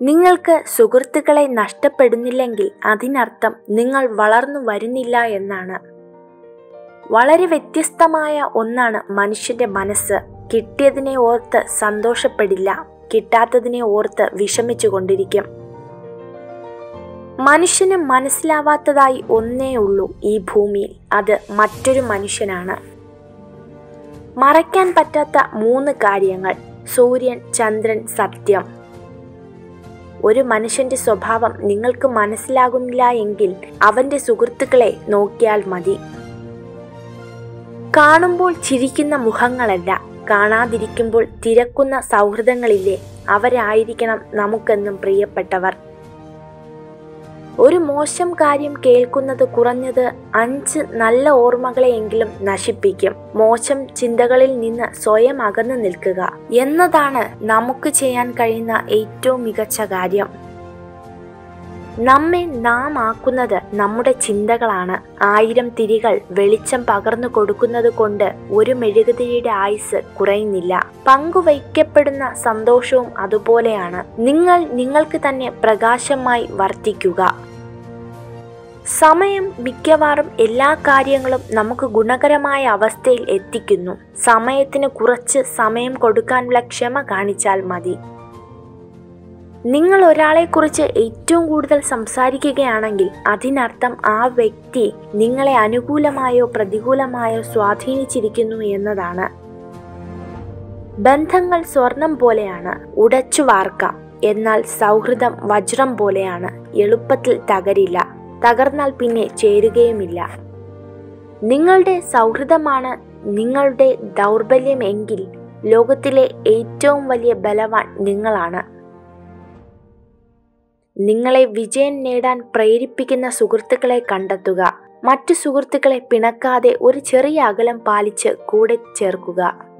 നിങ്ങൾക്ക് സുഹൃത്തുക്കളെ നഷ്ടപ്പെടുന്നില്ലെങ്കിൽ അതിനർത്ഥം നിങ്ങൾ വളർന്നു വരുന്നില്ല എന്നാണ് വളരെ വ്യത്യസ്തമായ ഒന്നാണ് മനുഷ്യന്റെ മനസ്സ് കിട്ടിയതിനെ ഓർത്ത് സന്തോഷപ്പെടില്ല കിട്ടാത്തതിനെ ഓർത്ത് വിഷമിച്ചു കൊണ്ടിരിക്കും മനുഷ്യന് മനസ്സിലാവാത്തതായി ഒന്നേ ഉള്ളൂ ഈ ഭൂമിയിൽ അത് മറ്റൊരു മനുഷ്യനാണ് മറയ്ക്കാൻ പറ്റാത്ത മൂന്ന് കാര്യങ്ങൾ സൂര്യൻ ചന്ദ്രൻ സത്യം ഒരു മനുഷ്യന്റെ സ്വഭാവം നിങ്ങൾക്ക് മനസ്സിലാകുന്നില്ല എങ്കിൽ അവന്റെ സുഹൃത്തുക്കളെ നോക്കിയാൽ മതി കാണുമ്പോൾ ചിരിക്കുന്ന മുഖങ്ങളല്ല കാണാതിരിക്കുമ്പോൾ തിരക്കുന്ന സൗഹൃദങ്ങളില്ലേ അവരായിരിക്കണം നമുക്കെന്നും പ്രിയപ്പെട്ടവർ ഒരു മോശം കാര്യം കേൾക്കുന്നത് കുറഞ്ഞത് അഞ്ച് നല്ല ഓർമ്മകളെയെങ്കിലും നശിപ്പിക്കും മോശം ചിന്തകളിൽ നിന്ന് സ്വയം അകന്നു നിൽക്കുക എന്നതാണ് നമുക്ക് ചെയ്യാൻ കഴിയുന്ന ഏറ്റവും മികച്ച കാര്യം നമ്മെ നാം ആക്കുന്നത് നമ്മുടെ ചിന്തകളാണ് ആയിരം തിരികൾ വെളിച്ചം പകർന്നു കൊടുക്കുന്നത് കൊണ്ട് ഒരു മെഴുകുതിരിയുടെ ആയുസ് കുറയുന്നില്ല പങ്കുവയ്ക്കപ്പെടുന്ന സന്തോഷവും അതുപോലെയാണ് നിങ്ങൾ നിങ്ങൾക്ക് തന്നെ പ്രകാശമായി വർത്തിക്കുക സമയം മിക്കവാറും എല്ലാ കാര്യങ്ങളും നമുക്ക് ഗുണകരമായ അവസ്ഥയിൽ എത്തിക്കുന്നു സമയത്തിന് കുറച്ച് സമയം കൊടുക്കാനുള്ള ക്ഷമ കാണിച്ചാൽ മതി നിങ്ങൾ ഒരാളെക്കുറിച്ച് ഏറ്റവും കൂടുതൽ സംസാരിക്കുകയാണെങ്കിൽ അതിനർത്ഥം ആ വ്യക്തി നിങ്ങളെ അനുകൂലമായോ പ്രതികൂലമായോ സ്വാധീനിച്ചിരിക്കുന്നു എന്നതാണ് ബന്ധങ്ങൾ സ്വർണം പോലെയാണ് ഉടച്ചു വാർക്കാം എന്നാൽ സൗഹൃദം വജ്രം പോലെയാണ് എളുപ്പത്തിൽ തകരില്ല തകർന്നാൽ പിന്നെ ചേരുകയുമില്ല നിങ്ങളുടെ സൗഹൃദമാണ് നിങ്ങളുടെ ദൗർബല്യം എങ്കിൽ ലോകത്തിലെ ഏറ്റവും വലിയ ബലവാൻ നിങ്ങളാണ് നിങ്ങളെ വിജയം നേടാൻ പ്രേരിപ്പിക്കുന്ന സുഹൃത്തുക്കളെ കണ്ടെത്തുക മറ്റു സുഹൃത്തുക്കളെ പിണക്കാതെ ഒരു ചെറിയ അകലം പാലിച്ച് കൂടെ ചേർക്കുക